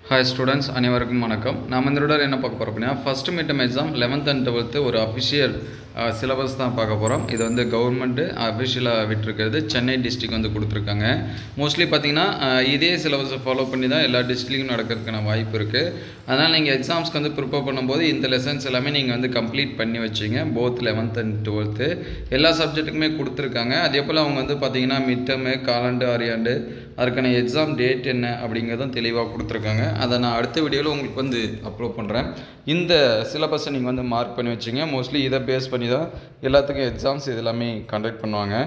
hi students அனைவருக்கும் வணக்கம் நாம் இந்த தடவை என்ன பார்க்க போகிறோம் அப்படின்னா first midterm exam eleventh and twelfth ஒரு அஃபிஷியல் சிலபஸ் தான் பார்க்க போகிறோம் இது வந்து கவர்மெண்ட்டு அஃபிஷியலாக விட்டுருக்கிறது சென்னை டிஸ்ட்ரிக் வந்து கொடுத்துருக்காங்க மோஸ்ட்லி பார்த்தீங்கன்னா அஹ், இதே சிலபஸை ஃபாலோ பண்ணி தான் எல்லா டிஸ்ட்ரிக்ட்லையும் நடக்கிறதுக்கான வாய்ப்பு இருக்குது அதனால் நீங்கள் எக்ஸாம்ஸ்க்கு வந்து ப்ரிப்பேர் பண்ணும்போது இந்த லெசன்ஸ் எல்லாமே நீங்கள் வந்து கம்ப்ளீட் பண்ணி வச்சிங்க போத் லெவன்த் அண்ட் டுவெல்த்து எல்லா சப்ஜெக்ட்டுக்குமே கொடுத்துருக்காங்க அதே போல் அவங்க வந்து பார்த்தீங்கன்னா மிட் டேர்மு காலாண்டு ஆரியாண்டு அதுக்கான எக்ஸாம் டேட் என்ன அப்படிங்கிறதும் தெளிவாக கொடுத்துருக்காங்க அதை நான் அடுத்த வீடியோவில் உங்களுக்கு வந்து அப்லோட் பண்ணுறேன் இந்த சிலபஸை நீங்கள் வந்து மார்க் பண்ணி வச்சிங்க மோஸ்ட்லி இதை பேஸ் பண்ணி தான் எல்லாத்துக்கும் எக்ஸாம்ஸ் இது எல்லாமே கண்டக்ட் பண்ணுவாங்க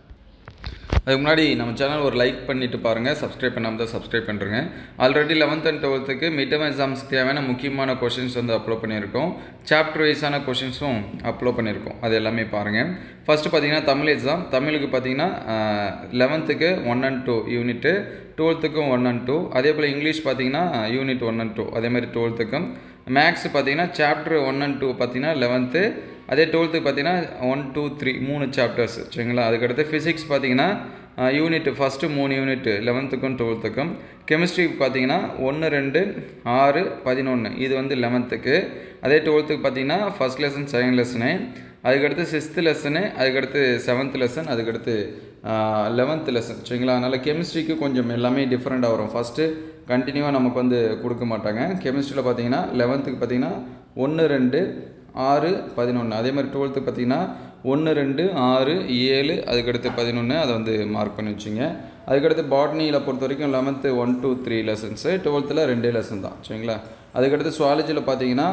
அதுக்கு முன்னாடி நம்ம சேனல் ஒரு லைக் பண்ணிட்டு பாருங்கள் சப்ஸ்கிரைப் பண்ணாமல் தான் சப்ஸ்கிரைப் பண்ணுறேங்க ஆல்ரெடி லெவன்த் அண்ட் டுவெல்த்துக்கு மிட் டேர்ம் எக்ஸாம்ஸ்க்கு தேவையான முக்கியமான கொஷின்ஸ் வந்து அப்லோட் பண்ணியிருக்கோம் சாப்டர் வைஸான கொஷின்ஸும் அப்லோட் பண்ணியிருக்கோம் அது எல்லாமே பாருங்கள் ஃபஸ்ட்டு பார்த்தீங்கன்னா தமிழ் எக்ஸாம் தமிழுக்கு பார்த்தீங்கன்னா லெவன்த்துக்கு ஒன் அண்ட் டூ யூனிட்டு டுவெல்த்துக்கும் ஒன் அண்ட் டூ அதே போல் இங்கிலீஷ் பார்த்தீங்கன்னா யூனிட் ஒன் அண்ட் டூ அதே மாதிரி டுவெல்த்துக்கும் மேக்ஸ் பார்த்தீங்கன்னா சாப்டர் ஒன் அண்ட் டூ பார்த்தீங்கன்னா லெவன்த்து அதே டுவெல்த்துக்கு பார்த்தீங்கன்னா ஒன் டூ த்ரீ மூணு சாப்டர்ஸ் சரிங்களா அதுக்கடுத்து ஃபிசிக்ஸ் பார்த்தீங்கன்னா யூனிட் ஃபஸ்ட்டு மூணு யூனிட் லெவன்த்துக்கும் டுவெல்த்துக்கும் கெமிஸ்ட்ரி பார்த்தீங்கன்னா ஒன்று ரெண்டு ஆறு பதினொன்று இது வந்து லெவன்த்துக்கு அதே டுவெல்த்துக்கு பார்த்தீங்கன்னா ஃபஸ்ட் லெசன் செகண்ட் லெசனு அதுக்கடுத்து சிக்ஸ்த்து லெசனு அதுக்கடுத்து செவன்த் லெசன் அதுக்கடுத்து லெவன்த் லெசன் சரிங்களா அதனால் கெமிஸ்ட்ரிக்கு கொஞ்சம் எல்லாமே டிஃப்ரெண்ட்டாக வரும் ஃபஸ்ட்டு கண்டினியூவாக நமக்கு வந்து கொடுக்க மாட்டாங்க கெமிஸ்ட்ரியில் பார்த்தீங்கன்னா லெவன்த்துக்கு பார்த்தீங்கன்னா ஒன்று ரெண்டு ஆறு பதினொன்று அதே மாதிரி டுவெல்த்து பார்த்தீங்கன்னா ஒன்று ரெண்டு ஆறு ஏழு அதுக்கடுத்து பதினொன்று அதை வந்து மார்க் பண்ணி வச்சுங்க அதுக்கடுத்து பாட்னியில் பொறுத்த வரைக்கும் eleventh one two three lessons டுவெல்த்தில் ரெண்டே லெசன் தான் சரிங்களா அதுக்கடுத்து சுவாலஜியில் பார்த்தீங்கன்னா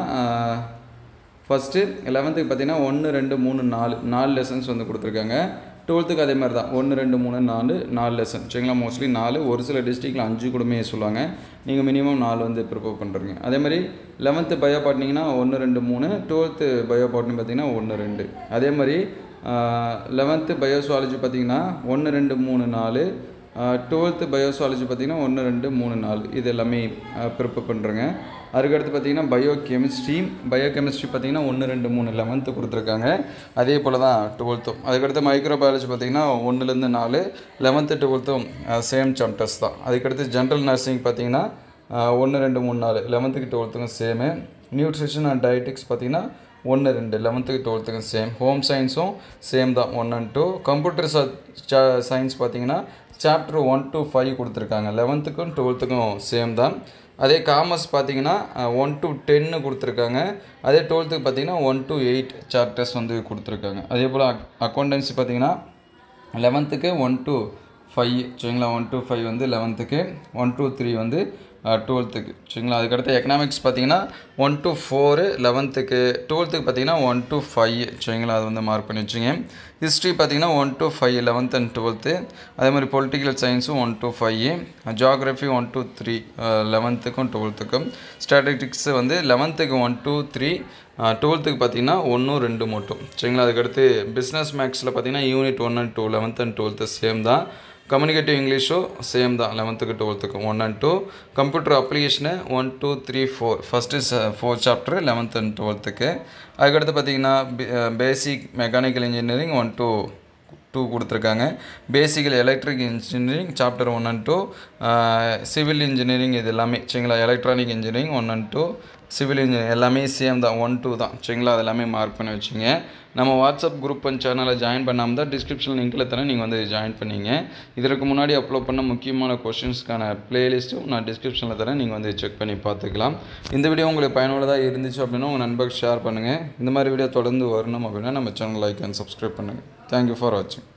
ஃபஸ்ட்டு லெவன்த்துக்கு பார்த்தீங்கன்னா ஒன்று ரெண்டு மூணு நாலு நாலு லெசன்ஸ் வந்து கொடுத்துருக்காங்க டுவெல்த்துக்கு அதே மாதிரி தான் ஒன்று ரெண்டு மூணு நாலு நாலு லெசன் சரிங்களா மோஸ்ட்லி நாலு ஒரு சில டிஸ்ட்ரிக்டில் அஞ்சு கூடமே சொல்லுவாங்க நீங்கள் மினிமம் நாலு வந்து ப்ரிப்பேர் பண்ணுறீங்க அதே மாதிரி லெவன்த்து பயோ பாட்னிங்கன்னா ஒன்று ரெண்டு மூணு டுவெல்த்து பயோ பாட்னி பார்த்தீங்கன்னா ஒன்று ரெண்டு அதே மாதிரி லெவன்த்து பயோசுவாலஜி பார்த்தீங்கன்னா ஒன்று ரெண்டு மூணு நாலு டுவெல்த்து பயோசுவாலஜி பார்த்தீங்கன்னா ஒன்று ரெண்டு மூணு நாலு இது எல்லாமே ப்ரிப்பேர் பண்ணுறேங்க அதுக்கடுத்து பார்த்தீங்கன்னா பயோ கெமிஸ்ட்ரி பயோ கெமிஸ்ட்ரி பார்த்தீங்கன்னா ஒன்று ரெண்டு மூணு லெவன்த்து கொடுத்துருக்காங்க அதே போல் தான் டுவெல்த்தும் அதுக்கடுத்து மைக்ரோ பயாலஜி பார்த்தீங்கன்னா ஒன்றுலேருந்து நாலு லெவன்த்து டுவெல்த்தும் சேம் சாப்டர்ஸ் தான் அதுக்கடுத்து ஜென்ரல் நர்சிங் பார்த்தீங்கன்னா ஒன்று ரெண்டு மூணு நாலு லெவன்த்துக்கு டுவெல்த்துக்கும் சேமு நியூட்ரிஷன் அண்ட் டயட்டிக்ஸ் பார்த்தீங்கன்னா ஒன்று ரெண்டு லெவன்த்துக்கு டுவெல்த்துக்கும் சேம் ஹோம் சயின்ஸும் சேம் தான் one and two computer science பார்த்தீங்கன்னா சாப்டர் ஒன் டு ஃபைவ் கொடுத்துருக்காங்க லெவன்த்துக்கும் டுவெல்த்துக்கும் சேம் தான் அதே காமர்ஸ் பார்த்தீங்கன்னா ஒன் டு டென்னு கொடுத்துருக்காங்க அதே டுவெல்த்துக்கு பார்த்தீங்கன்னா ஒன் டு எயிட் சாப்டர்ஸ் வந்து கொடுத்துருக்காங்க அதே போல் அக்கௌண்டன்சி பார்த்தீங்கன்னா லெவன்த்துக்கு ஒன் டு ஃபைவ் சரிங்களா ஒன் டு ஃபைவ் வந்து லெவன்த்துக்கு ஒன் டூ த்ரீ வந்து டுவெல்த்துக்கு சரிங்களா அதுக்கடுத்து எக்கனாமிக்ஸ் பார்த்தீங்கன்னா ஒன் டு ஃபோரு லெவன்த்துக்கு டுவெல்த்துக்கு பார்த்தீங்கன்னா ஒன் டு ஃபைவ் சரிங்களா அது வந்து மார்க் பண்ணி வச்சுங்க ஹிஸ்ட்ரி பார்த்தீங்கன்னா one to five eleventh and twelfth அதே மாதிரி பொலிட்டிக்கல் சயின்ஸும் one to five geography one two three லெவன்த்துக்கும் டுவெல்த்துக்கும் ஸ்டாட்டிஸ்டிக்ஸ் வந்து லெவன்த்துக்கு ஒன் டூ த்ரீ டுவெல்த்துக்கு பார்த்தீங்கன்னா ஒன்று ரெண்டு மட்டும் சரிங்களா அதுக்கடுத்து பிஸ்னஸ் மேக்ஸில் பார்த்தீங்கன்னா unit one and two eleventh and twelfth same தான் கம்யூனிகேட்டிவ் இங்கிலீஷும் சேம் தான் லெவன்த்துக்கு டுவெல்த்துக்கு one and two computer application one two three four first four chapter eleventh and டுவெல்த்துக்கு அதுக்கடுத்து பார்த்தீங்கன்னா basic mechanical engineering one two two கொடுத்துருக்காங்க basic electric engineering chapter one and two civil engineering இது எல்லாமே சரிங்களா electronic engineering one and two civil engineering எல்லாமே same தான் one two தான் சரிங்களா அது எல்லாமே மார்க் பண்ணி வச்சுங்க நம்ம வாட்ஸ்அப் குரூப் அண்ட் சேனலை ஜாயின் பண்ணாமல் தான் டிஸ்கிரிப்ஷன் லிங்கில் தானே நீங்கள் வந்து ஜாயின் பண்ணீங்க இதற்கு முன்னாடி அப்லோட் பண்ண முக்கியமான கொஷின்ஸ்க்கான ப்ளேலிஸ்ட்டும் நான் டிஸ்கிரிப்ஷனில் தரேன் நீங்கள் வந்து செக் பண்ணி பார்த்துக்கலாம் இந்த வீடியோ உங்களுக்கு பயனுள்ளதாக இருந்துச்சு அப்படின்னா உங்கள் நண்பர்கள் ஷேர் பண்ணுங்கள் இந்த மாதிரி வீடியோ தொடர்ந்து வரணும் அப்படின்னா நம்ம சேனல் லைக் அண்ட் சப்ஸ்கிரைப் பண்ணுங்கள் தேங்க்யூ ஃபார் வாட்சிங்